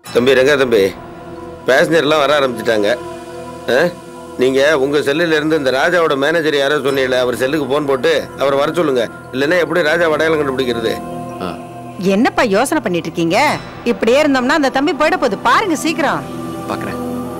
தம்பி ரங்கா தம்பி பேசஞ்சர்லாம் வர ஆரம்பிச்சிட்டாங்க ஆ நீங்கள் உங்கள் செல்லுலேருந்து இந்த ராஜாவோட மேனேஜர் யாரோ சொன்னீங்களே அவர் செல்லுக்கு ஃபோன் போட்டு அவரை வர சொல்லுங்க இல்லைன்னா எப்படி ராஜா அடையாளம் கண்டுபிடிக்கிறது ஆ என்னப்பா யோசனை பண்ணிட்டு இருக்கீங்க இப்படியே இருந்தோம்னா அந்த தம்பி போயிட போகுது பாருங்க சீக்கிரம் பார்க்குறேன்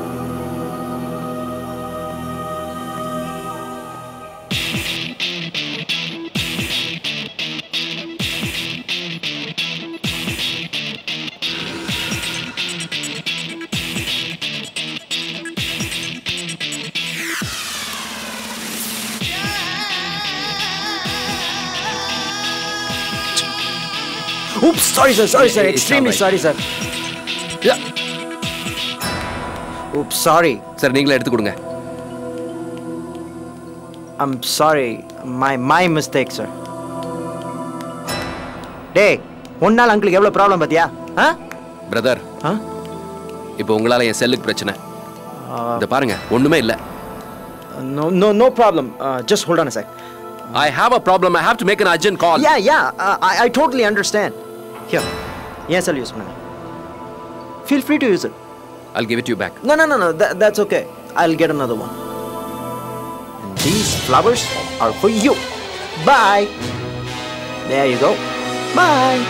Oops, sorry, sir. Sorry, sir. It's Extremely all sorry, sir. Yeah. Oops, sorry. Sir நீங்களே எடுத்து கொடுங்க I'm sorry. My my mistake, sir. டேய் உன்னால அங்கிளுக்கு எவ்வளவு ப்ராப்ளம் பாத்தியா ஆ பிரதர் ஆ இப்போ உங்களால என் செல்லுக்கு பிரச்சனை இதை பாருங்க ஒண்ணுமே இல்ல no no no problem just hold on a check I have a problem I have to make an urgent call yeah yeah I I totally understand here ஏன் செல் யூஸ் பண்ணுங்க feel free to use it I'll give it to you back No, no, no, no. That, that's okay. I'll get another one. And these flowers are for you. Bye. There you go. Bye.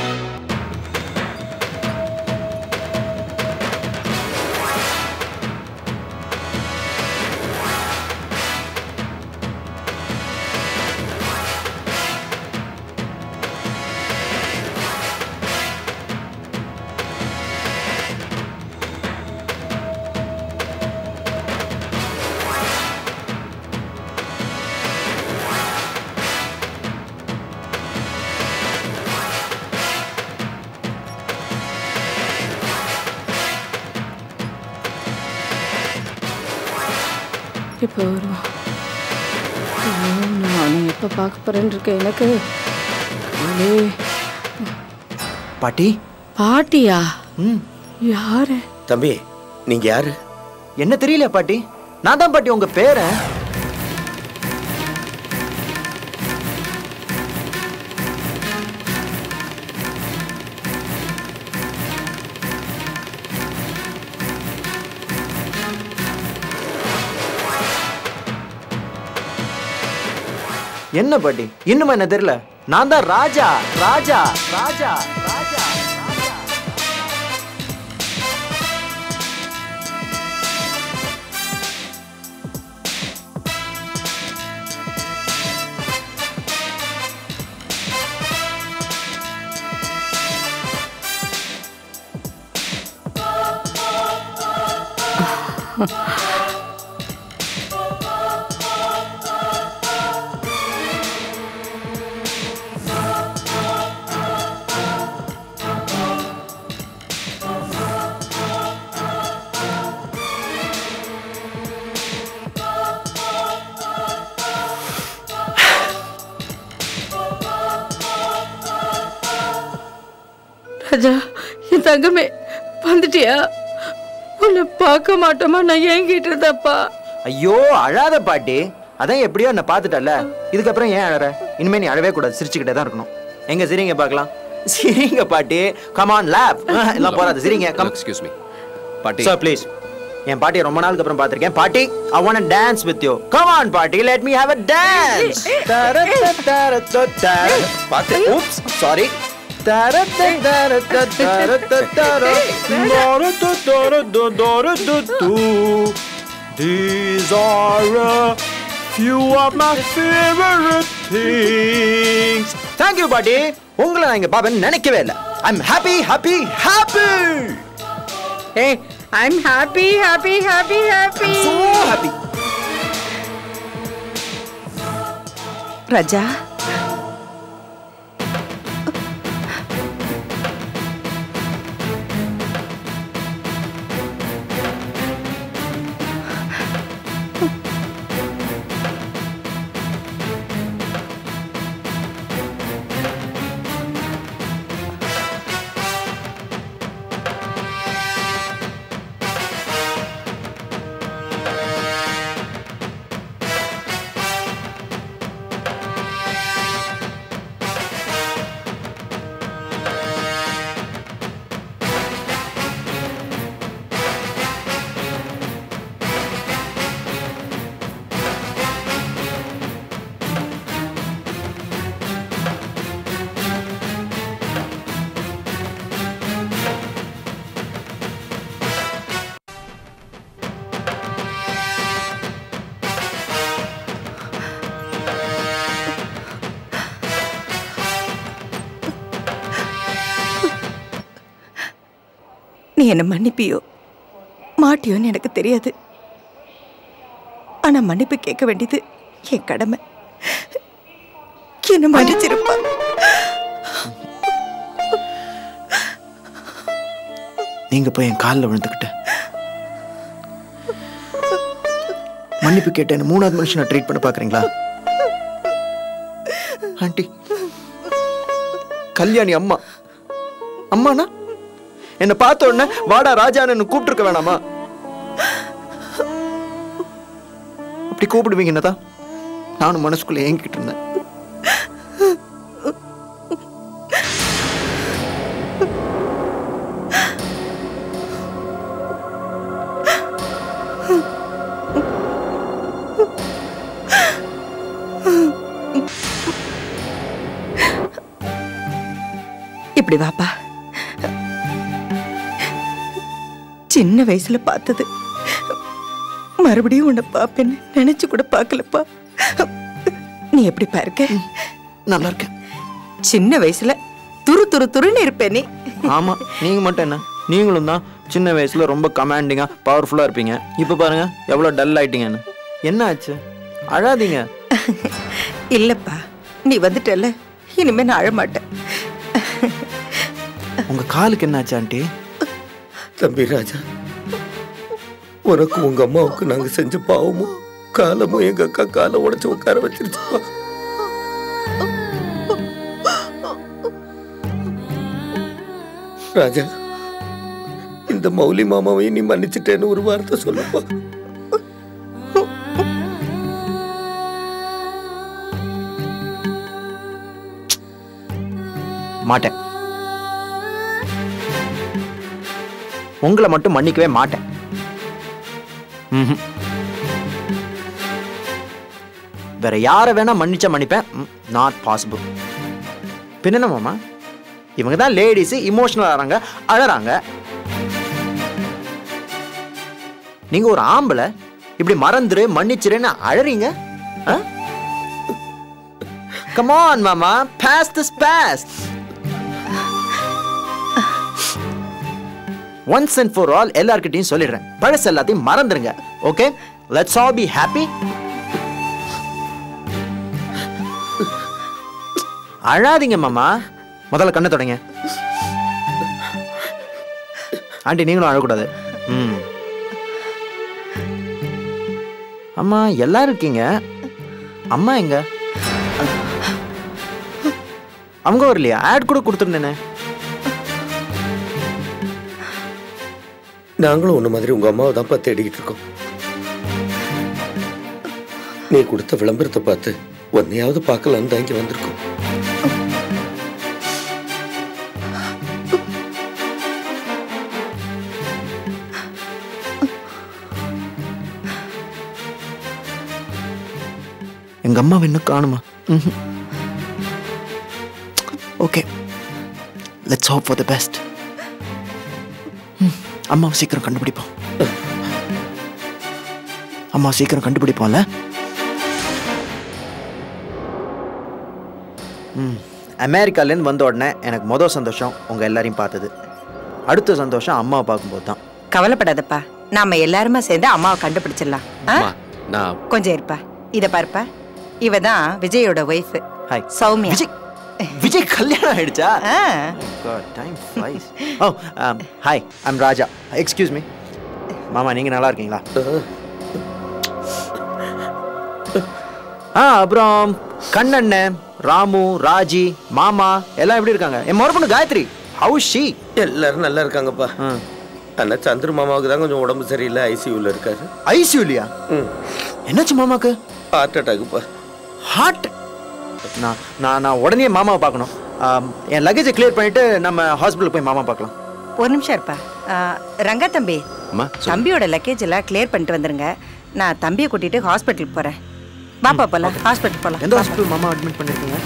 இப்போ வருவான் ஐயோ, நான் அவனை எப்போ பார்க்க போறேன்னு இருக்கேன் எனக்கு கடவுளே. பாட்டி பாட்டியா ம் யாரு தம்பி நீங்கள் யாரு என்ன தெரியல பாட்டி நான் தான் பாட்டி உங்க பேரன் என்ன பாட்டி இன்னுமா என்ன தெரியல நான் தான் ராஜா ராஜா ராஜா ராஜா ராஜா ராஜா என் தங்கமே வந்துட்டியா உன்னை பார்க்க மாட்டோமா நான் ஏங்கிட்டு இருந்தப்பா ஐயோ அழாத பாட்டி அதான் எப்படியோ என்ன பார்த்துட்டல இதுக்கப்புறம் ஏன் அழற இனிமே நீ அழவே கூடாது சிரிச்சுக்கிட்டே தான் இருக்கணும் எங்க சிரிங்க பார்க்கலாம் சிரிங்க பாட்டி கமான் லேப் எல்லாம் போறாது சிரிங்க கம் எக்ஸ்கியூஸ் மீ பாட்டி சார் ப்ளீஸ் என் பாட்டியை ரொம்ப நாளுக்கு அப்புறம் பார்த்திருக்கேன் பாட்டி I want dance with you come on பாட்டி let me have a dance பாத்து oops sorry These are a few of my favorite things. Thank you, பாட்டி உங்களை நான் இங்க பாப்பேன்னு நினைக்கவே இல்லை I'm happy, happy, happy. ஏய் I'm happy happy happy happy So happy. Raja நீ என்ன மன்னிப்பியோ மாட்டியோன்னு எனக்கு தெரியாது ஆனா மன்னிப்பு கேட்க வேண்டியது என் கடமை என்ன மன்னிச்சிருப்பா நீங்க போய் என் காலில் விழுந்துக்கிட்ட மன்னிப்பு கேட்டேன்னு மூணாவது மனுஷனை ட்ரீட் பண்ண பாக்குறீங்களா ஆண்டி கல்யாணி அம்மா அம்மானா என்னை பார்த்த உடனே வாடா ராஜான்னு கூப்பிட்டுருக்க வேணாமா அப்படி கூப்பிடுவீங்கன்னு தான் நானும் மனசுக்குள்ள ஏங்கிட்டு இருந்தேன் இப்படி வாப்பா சின்ன வயசுல பார்த்தது மறுபடியும் உன்னை பாப்பேன்னு நினைச்சு கூட பார்க்கலப்பா நீ எப்படி பாருக்க நல்லா இருக்கேன் சின்ன வயசுல துரு துரு துருன்னு இருப்ப நீ ஆமா நீங்க மட்டும் என்ன நீங்களும் தான் சின்ன வயசுல ரொம்ப கமாண்டிங்கா பவர்ஃபுல்லா இருப்பீங்க இப்ப பாருங்க எவ்வளவு டல் ஆயிட்டீங்கன்னு என்ன ஆச்சு அழாதீங்க இல்லப்பா நீ வந்துட்டல இனிமே நான் அழமாட்டேன் உங்க காலுக்கு என்ன ஆச்சு ஆண்டி தம்பி ராஜா உனக்கு உங்க அம்மாவுக்கு நாங்க செஞ்ச பாவமும் காலமும் எங்க அக்கா காலை உடைச்சு உட்கார வச்சிருச்சுப்பா ராஜா இந்த மௌலி மாமாவையும் நீ மன்னிச்சிட்டேன்னு ஒரு வார்த்தை சொல்லுப்பா மாட்டேன் உங்களை மட்டும் மன்னிக்கவே மாட்டேன் ம்ஹும். வேற யாரை வேணா மன்னிச்சா மன்னிப்பேன் நாட் பாசிபிள் பின்ன என்ன மாமா இவங்க தான் லேடிஸ் இமோஷனல் ஆறாங்க அழறாங்க நீங்க ஒரு ஆம்பளை இப்படி மறந்துரு மன்னிச்சிருன்னு அழறீங்க கமான் மாமா past is past once and for all எல்லார்கிட்டயும் சொல்லிடுறேன் பழசு எல்லாத்தையும் மறந்துருங்க okay let's all be happy அழாதீங்க மாமா முதல்ல கண்ணை தொடங்க ஆண்டி நீங்களும் அழக்கூடாது ம் அம்மா எல்லாரும் இருக்கீங்க அம்மா எங்க அவங்க வரலையா ஆட் கூட கொடுத்துருந்தேனே நாங்களும் உன்ன மாதிரி உங்க அம்மாவை தான்ப்பா தேடிக்கிட்டு இருக்கோம் நீ கொடுத்த விளம்பரத்தை பார்த்து உன்னையாவது பார்க்கலான்னு தான் இங்க வந்திருக்கோம் எங்க அம்மாவை இன்னும் காணுமா okay let's hope for the best அம்மாவை சீக்கிரம் கண்டுபிடிப்போம் அம்மா சீக்கிரம் கண்டுபிடிப்போம்ல ம் அமெரிக்காலேருந்து வந்த உடனே எனக்கு மொதல் சந்தோஷம் உங்கள் எல்லாரையும் பார்த்தது அடுத்த சந்தோஷம் அம்மாவை பார்க்கும்போது தான் கவலைப்படாதப்பா நாம எல்லாருமே சேர்ந்து அம்மாவை கண்டுபிடிச்சிடலாம் ஆ? அம்மா நான் கொஞ்சம் இருப்பா இத பாருப்பா இவ தான் விஜயோட ஒய்ஃப் ஹாய் சௌமியா விஜய் விஜய் கல்யாணம் ஆயிடுச்சா ஆ, God, time flies. oh, um, hi, I'm Raja. Excuse me. மாமா நீங்க நல்லா இருக்கீங்களா ஆ அப்புறம் கண்ணண்ணன் ராமு ராஜி மாமா எல்லாம் எப்படி இருக்காங்க என் மறுபொண்ணு காயத்ரி ஹவு ஷீ எல்லாரும் நல்லா இருக்காங்கப்பா ஆனா சந்திர மாமாவுக்கு தான் கொஞ்சம் உடம்பு சரியில்லை ஐசியூல இருக்காரு ஐசியூலியா ம் என்னாச்சு மாமாக்கு ஹார்ட் அட்டாக்குப்பா ஹார்ட் நான் நான் நான் உடனே மாமாவை பார்க்கணும் ஆம், என் லக்கேஜை கிளியர் பண்ணிட்டு நம்ம ஹாஸ்பிட்டல் போய் மாமா பார்க்கலாம் ஒரு நிமிஷம் இருப்பா ஆ, ரங்கா தம்பி அம்மா சொல்லு. தம்பியோட லக்கேஜ் எல்லாம் கிளியர் பண்ணிட்டு வந்துருங்க நான் தம்பியை கூட்டிட்டு ஹாஸ்பிட்டலுக்கு போறேன் பாப்பா போலாம் ஹாஸ்பிட்டல் போலாம் எந்த ஹாஸ்பிட்டல் மாமா அட்மிட் பண்ணிருக்கீங்க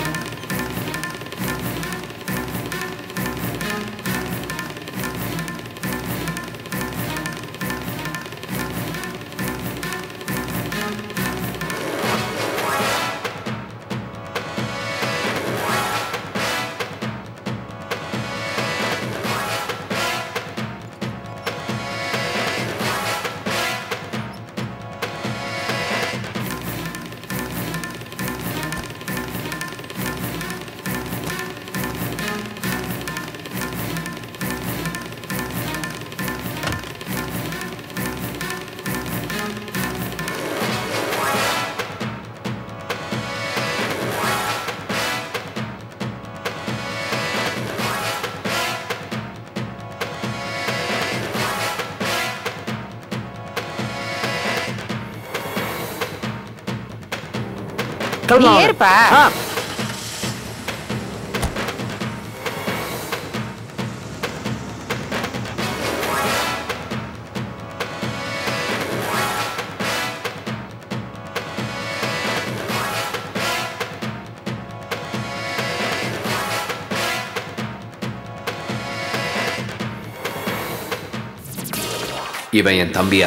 கிளம்பலாம் வாங்க. ஏறுப்பா. ஆ. இவன் என் தம்பியா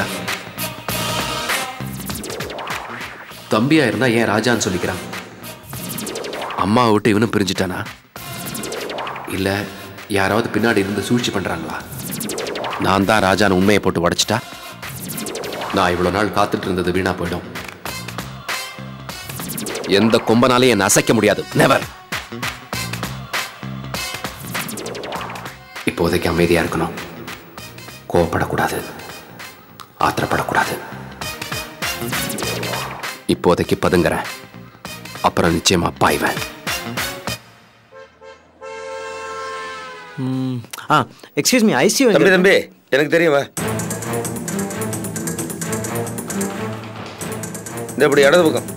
தம்பியா இருந்தா ஏன் ராஜான்னு சொல்லிக்கிறான் அம்மாவை விட்டு இவனும் பிரிஞ்சுட்டானா இல்ல யாராவது பின்னாடி இருந்து சூழ்ச்சி பண்றாங்களா நான் தான் ராஜான்னு உண்மையை போட்டு உடைச்சிட்டா நான் இவ்வளவு நாள் காத்துட்டு இருந்தது வீணா போயிடும் எந்த கொம்பனாலையும் என்னை அசைக்க முடியாது நெவர் இப்போதைக்கு அமைதியா இருக்கணும் கோவப்படக்கூடாது ஆத்திரப்படக்கூடாது இப்போதைக்கு பதுங்குறேன் அப்புறம் நிச்சயமா பாய்வேன் ம். ஆ எக்ஸ்கியூஸ் மீ ஐசியூ தம்பி தம்பி எனக்கு தெரியுமா இந்த இப்படி இடது பக்கம்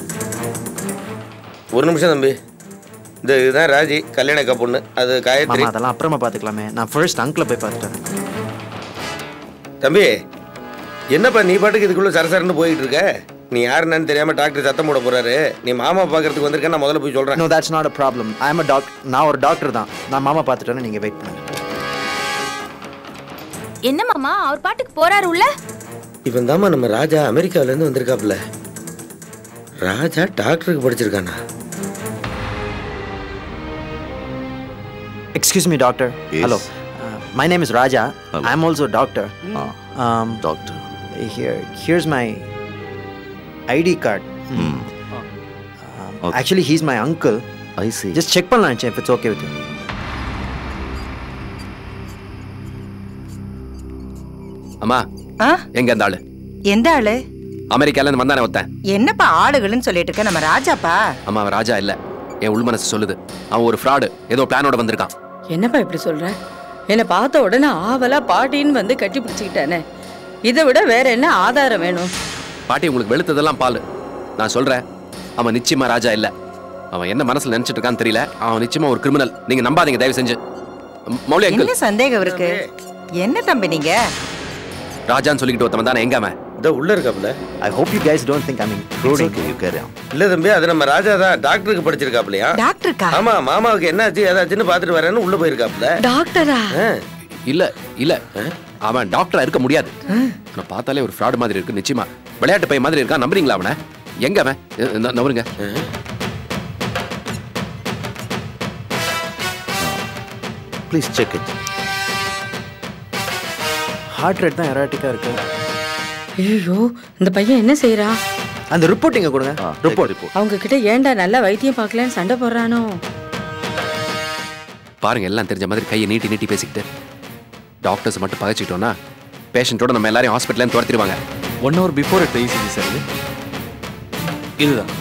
ஒரு நிமிஷம் தம்பி இந்த இதுதான் ராஜி கல்யாணக்கா பொண்ணு அது காயத்ரி மாமா அதெல்லாம் அப்புறமா பார்த்துக்கலாமே நான் ஃபர்ஸ்ட் அங்கிளை போய் பார்த்துட்டேன் தம்பி என்னப்பா நீ பாட்டுக்கு இதுக்குள்ள சரசரன்னு போயிட்டு இருக்க நீ யாருன்னு தெரியாம டாக்டர் சத்தம் போட போறாரு நீ மாமா பார்க்கறதுக்கு வந்திருக்க நான் முதல்ல போய் சொல்றேன் no that's not a problem I am a doctor நான் ஒரு டாக்டர் தான் நான் மாமா பார்த்துட்டேன்னு நீங்கள் வெயிட் பண்ணுங்க என்ன மாமா அவர் பாட்டுக்கு போறாரு உள்ள இவன் தாம்மா நம்ம ராஜா அமெரிக்கால இருந்து வந்திருக்காப்ல ராஜா டாக்டருக்கு படிச்சிருக்கானா excuse me doctor Yes. Hello my name is Raja Hello. I am also doctor Doctor. here here's my ID card. Hmm. Okay. Actually, he's my uncle. I see. Just check பண்ணலாம் if it's okay with you. அம்மா ஆ எங்க அந்த ஆளு எந்த ஆளு அமெரிக்கால இருந்து வந்தானே ஒருத்தன் என்னப்பா ஆளுகள்னு சொல்லிட்டு இருக்க நம்ம ராஜாப்பா அம்மா அவன் ராஜா இல்ல என் உள் மனசு சொல்லுது அவன் ஒரு ஃப்ராடு ஏதோ பிளானோட வந்திருக்கான் என்னப்பா இப்படி சொல்ற என்னை பார்த்த உடனே ஆவலா பாட்டின்னு வந்து கட்டி பிடிச்சிக்கிட்டானே இதை விட வேற என்ன ஆதாரம் வேணும் பாட்டி உங்களுக்கு வெளுத்ததெல்லாம் பால் நான் சொல்றேன் அவன் நிச்சயமா ராஜா இல்ல அவன் என்ன மனசுல நினைச்சிட்டு இருக்கான்னு தெரியல அவன் நிச்சயமா ஒரு கிரிமினல் நீங்க நம்பாதீங்க தயவு செஞ்சு ம், மௌலி என்ன அங்கிள் சந்தேகம் இருக்கு என்ன தம்பி நீங்க ராஜான்னு சொல்லிக்கிட்டு ஒருத்தவன் தானே எங்க அவன் இந்த உள்ள இருக்காப்ல I hope you guys don't think I'm It's including. okay, you carry on. இல்ல தம்பி அது நம்ம ராஜா தான் டாக்டருக்கு படிச்சிருக்காப்லையா டாக்டருக்கா ஆமா மாமாவுக்கு என்னாச்சு ஏதாச்சுன்னு பாத்துட்டு வரேன்னு உள்ள போயிருக்காப்ல டாக்டரா ஆ. இல்ல இல்ல அவன் டாக்டரா இருக்க முடியாது அவனை பார்த்தாலே ஒரு ஃப்ராட் மாதிரி இருக்கு நிச்சயமா விளையாட்டு பையன் மாதிரி இருக்கான் நம்புறீங்களா அவனை எங்க அவன் அஹ், ந- நவருங்க Please check it. Heart rate தான் எராட்டிக்காக இருக்கு ஐயோ இந்த பையன் என்ன செய்யறான் அந்த ரிப்போர்ட் இங்க கொடுங்க Ah, take report the report. அவங்க கிட்ட ஏன்டா நல்லா வைத்தியம் பார்க்கலன்னு சண்டை போடுறானோ பாருங்க எல்லாம் தெரிஞ்ச மாதிரி கையை நீட்டி நீட்டி பேசிக்கிட்டு டாக்டர்ஸ் மட்டும் பகைச்சிக்கிட்டோம்னா பேஷண்ட்டோட நம்ம எல்லாரையும் ஹாஸ்பிட்டல்ல துரத்திடுவாங்க one hour before at ECG sir இது இதுதான்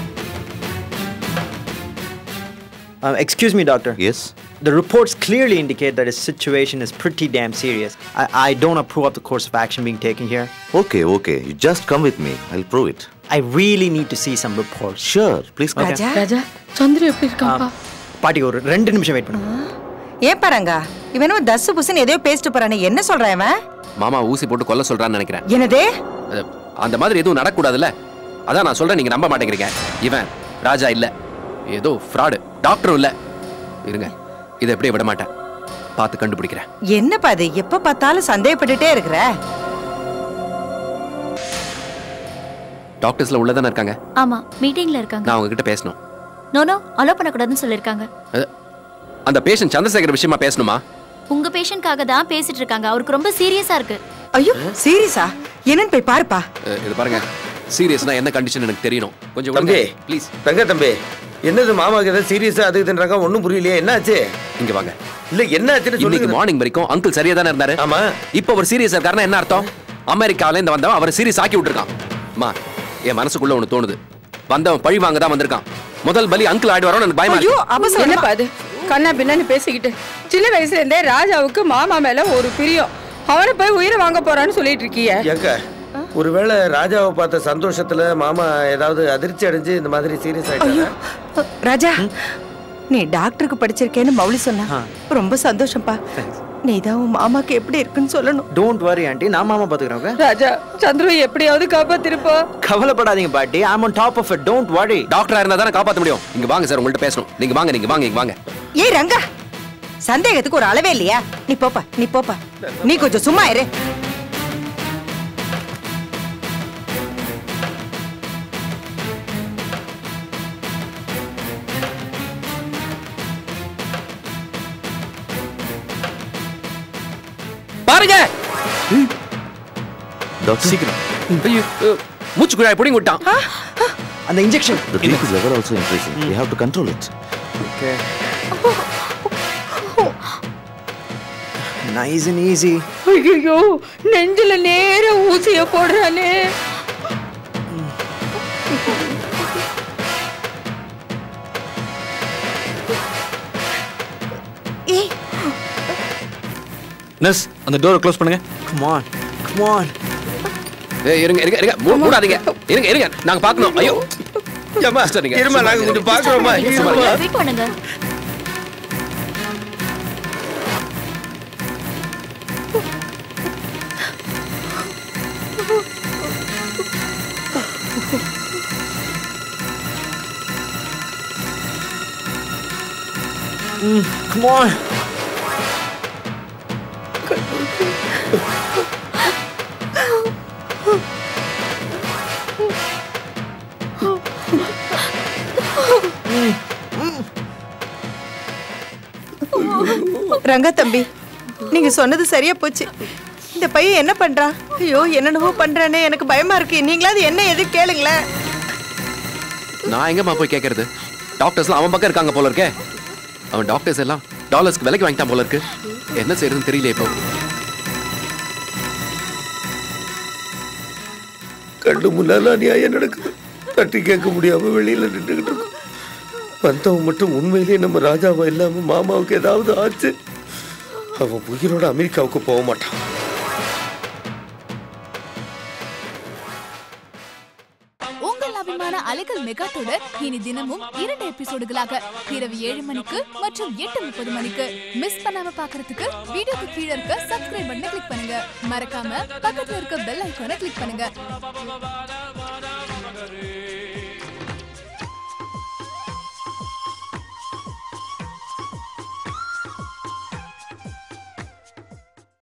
excuse me doctor Yes. The reports clearly indicate that his situation is pretty damn serious. I, I don't approve of the course of action being taken here. Okay, okay. You just come with me. I'll prove it. I really need to see some reports. Sure. Please come. Raja Raja Chandra எப்படி இருக்கான்ப்பா பாட்டி ஒரு ரெண்டு நிமிஷம் wait பண்ணுங்க ஏன் பாருங்க இவனும் தசு புசுன்னு எதையோ பேசிட்டு போறானே என்ன சொல்றான் இவன் மாமா ஊசி போட்டு கொல்ல சொல்றான்னு நினைக்கிறேன் என்னதே அஹ், அந்த மாதிரி எதுவும் நடக்கக்கூடாதுல்ல அதான் நான் சொல்றேன் நீங்க நம்ப மாட்டேங்கிறீங்க இவன் ராஜா இல்ல ஏதோ ஃப்ராடு டாக்டரும் இல்ல இருங்க இதை எப்படியே விட மாட்டேன் பார்த்து கண்டுபிடிக்கிறேன் என்னப்பா அது எப்ப பார்த்தாலும் சந்தேகப்பட்டுட்டே இருக்கிற டாக்டர்ஸ்ல உள்ளதானே இருக்காங்க ஆமா மீட்டிங்ல இருக்காங்க நான் அவங்க கிட்ட பேசணும் நோ நோ அலோ பண்ணக்கூடாதுன்னு சொல்லிருக்காங்க அஹ், அந்த பேஷண்ட் சந்திரசேகர் விஷயமா பேசணுமா உங்க பேஷண்ட்காக தான் பேசிட்டு இருக்காங்க அவருக்கு ரொம்ப சீரியஸா இருக்கு ஐயோ சீரியஸா என்னன்னு போய் பாருப்பா அஹ், இது பாருங்க சீரியஸ்னா என்ன கண்டிஷன் எனக்கு தெரியணும் கொஞ்சம் தம்பி ப்ளீஸ் தங்க தம்பி என்னது மாமாவுக்கு ஏதாவது சீரியஸா அது இதுன்றாங்க ஒன்றும் புரியலையே என்னாச்சு இங்க வாங்க இல்ல என்னாச்சுன்னு இன்னைக்கு சொல்லுங்க மார்னிங் வரைக்கும் அங்கிள் சரியா தானே இருந்தாரு ஆமா இப்போ ஒரு சீரியஸ் இருக்காருன்னா என்ன அர்த்தம் அமெரிக்கால இருந்து வந்தவன் அவரை சீரியஸ் ஆக்கி விட்டுருக்கான் அம்மா என் மனசுக்குள்ள ஒண்ணு தோணுது வந்தவன் பழி வாங்க தான் வந்திருக்கான் முதல் பலி அங்கிள் ஆயிடுவாரோன்னு எனக்கு பயமா ஐயோ இருக்கு அவசரம் என்னப்பா அது கண்ணா பின்னான்னு பேசிக்கிட்டு சின்ன வயசுல இருந்தே ராஜாவுக்கு மாமா மேல ஒரு பிரியம் அவனை போய் உயிரை வாங்க போறான்னு சொல்லிட்டு இருக்கிய ஏங்க ஒருவேளை ராஜாவை பார்த்த சந்தோஷத்துல மாமா ஏதாவது அதிர்ச்சி அடைஞ்சு இந்த மாதிரி சீரியஸ் ஆயிட்டாரா ராஜா நீ டாக்டருக்கு படிச்சிருக்கேன்னு மௌலி சொன்னா ரொம்ப சந்தோஷம்ப்பா நீ தான் உன் மாமாக்கு எப்படி இருக்குன்னு சொல்லணும் டோன்ட் வரி ஆண்டி நான் மாமா பாத்துக்கிறேன் okay? ராஜா சந்துரு எப்படியாவது காப்பாத்திருப்பா கவலைப்படாதீங்க பாட்டி I on top of it don't worry டாக்டரா இருந்தா தானே காப்பாற்ற முடியும் இங்க வாங்க சார் உங்கள்ட்ட பேசணும் நீங்க வாங்க நீங்க வாங்க இங்க வாங்க ஏய் ரங்கா சந்தேகத்துக்கு ஒரு அளவே இல்லையா நீ போப்பா நீ போப்பா நீ கொஞ்சம் சும்மா இரு பாருங்க டாக்டர் சீக்கிரம் ஐயோ, அஹ், மூச்சு குழாய் பிடிங்கி விட்டான் அந்த injection The glucose level also increasing. We have to control it. Okay nice and easy ஐயோ நெஞ்சில நேர ஊசிய போடுறானே ஏய் நர்ஸ் அந்த டோரை க்ளோஸ் பண்ணுங்க கம் ஆன் கம் ஆன் ஏய், இருங்க இருங்க இருங்க மூ- மூடாதீங்க இருங்க இருங்க நாங்க பார்க்கணும் ஐயோ ஏம்மா, Sister, நீங்க இருமா நாங்க கொஞ்சம் பாக்குறோமா இருமா. வெயிட் பண்ணுங்க கம் ஆன் ரங்கா தம்பி நீங்க சொன்னது சரியா போச்சு இந்த பையன் என்ன பண்றான் ஐயோ என்னென்னவோ பண்றானே எனக்கு பயமா இருக்கு நீங்களாவது என்ன எது கேளுங்களேன் நான் எங்கம்மா போய் கேட்கறது டாக்டர்ஸ்லாம் அவன் பக்கம் இருக்காங்க போல இருக்கே அவன் டாக்டர்ஸ் எல்லாம் டாலர்ஸ்க்கு விலைக்கு வாங்கிட்டான் போல இருக்கு என்ன செய்யறதுன்னு தெரியல இப்போ கண்டு முன்னால அநியாயம் நடக்குது தட்டி கேட்க முடியாம வெளியில நின்றுகிட்டு இருக்கோம் வந்தவன் மட்டும் உண்மையிலேயே நம்ம ராஜாவா இல்லாம மாமாவுக்கு ஏதாவது ஆச்சு அவன் உயிரோட அமெரிக்காவுக்கு போக மாட்டான் உங்கள் அபிமான அலைகள் மெகா தொடர் இனி தினமும் இரண்டு எபிசோடுகளாக இரவு ஏழு மணிக்கு மற்றும் எட்டு முப்பது மணிக்கு மிஸ் பண்ணாம பாக்குறதுக்கு வீடியோக்கு கீழே இருக்க சப்ஸ்கிரைப் பட்டனை கிளிக் பண்ணுங்க மறக்காம பக்கத்துல இருக்க பெல் ஐகானை கிளிக் பண்ணுங்க